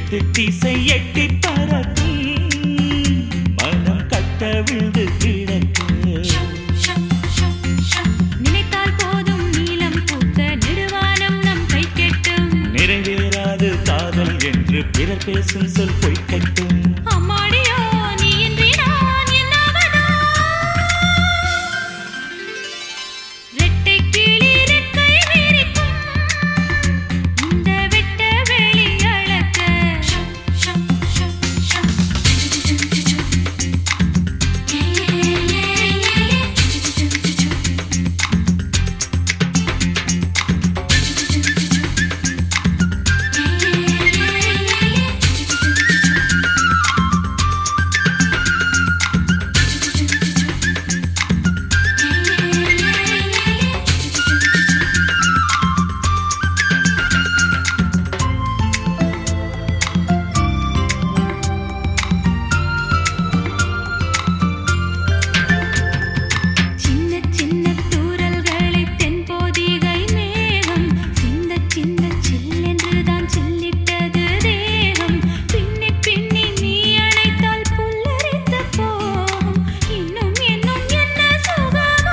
எட்டு திசை எட்டி பறக்கும் மனம் கட்ட விழுந்து கிடக்கு நினைத்தால் போதும் நீலம் பூத்த நெடுவானம் நம் கை கெட்டும் நிறைவேறாது காதல் என்று பிறர் பேசும் சொல் பொய்க்கட்டும் அம்மாடியோ நீ இன்றி நான் என்னாவதோ ரெட்டை கிளி ரெக்கை விரிக்கும் இந்த வெட்ட வெளி அளக்க சின்ன சின்ன தூறல்களை தென்போதிகை மேகம் சிந்த சிந்த சில்லென்றுதான் சில்லிட்டது தேகம் பின்னி பின்னி நீ அணைத்தால் புல்லரித்து போகும் இன்னும் இன்னும் என்ன சுகமோ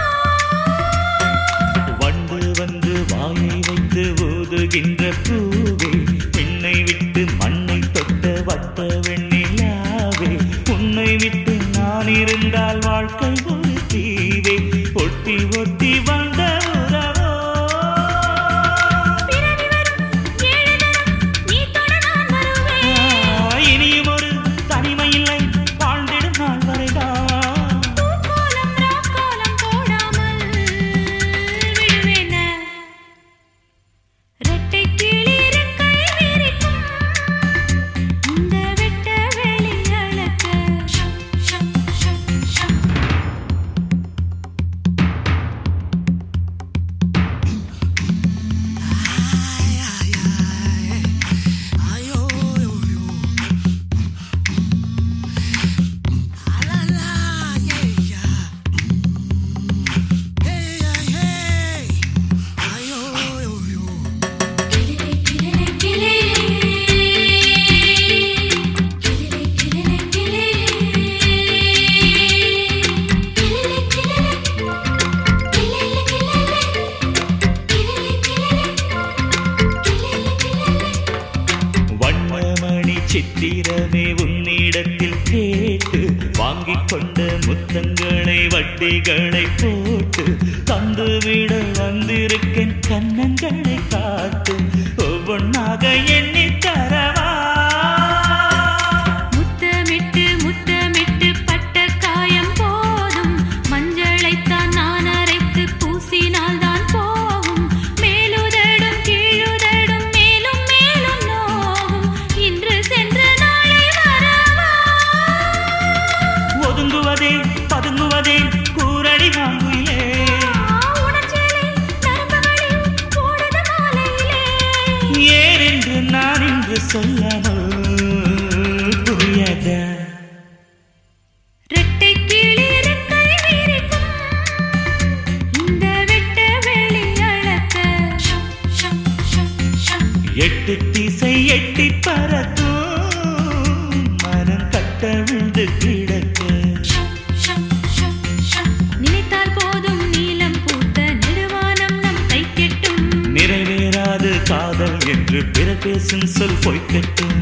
வண்டு வந்து வாயை வைத்து ஊதுகின்ற பூவே பெண்ணை விட்டு மண்ணை தொட்ட வட்ட வெண்ணிலாவே உன்னை விட்டு நான் இருந்தால் வாழ்க்கை ஒரு தீவே ஒட்டி ஒட்டி வந்த உறவோ பிறவி வரும் ஏழு தரம் நீ தொட நான் வருவேன் ஆ, இனியும் ஒரு தனிமை இல்லை வாழ்ந்திடும் நாள் வரைதான் பூக்கோலம் ராக்கோலம் போடாமல் விடுவேன ரெட்டை கிளி ரெக்கை விரிக்கும் இந்த வெட்ட வெளி அளக்க வண்ணமணி சித்திரமே உன்னிடத்தில் கேட்டு வாங்கிக் கொண்ட முத்தங்களை வட்டிகளை போட்டு தந்துவிட வந்திருக்கேன் கன்னங்களை காட்டு ஒவ்வொன்றாக எண்ணி தரவா முத்தமிட்டு முத்தமிட்டு பட்ட காயம் போதும் மஞ்சளைத்தான் நான் அரைத்து பூசினால் தான் போகும் மேலுதடும் கீழுதடும் மேலும் மேலும் நோகும் இன்று சென்று நாளை வரவா ஒதுங்குவதே பதுங்குவதே கூரடி வாங்குயிலே உணர்ச்சியிலே நரம்புகளில் ஓடுது மாலையிலே ஏன் என்று நான் இன்று சொல்லணும் புரியாத ரெட்டை கிளி ரெக்கை விரிக்கும் இந்த வெட்ட வெளி அளக்க எட்டு திசை எட்டி பறக்கும் மனம் கட்ட விழுந்து கிடக்க நினைத்தால் போதும் நீலம் பூத்த நெடுவானம் நம் கை கெட்டும் நிறைவேறாது காதல் என்று பிற பேசும் சொல் பொய்க்கட்டும்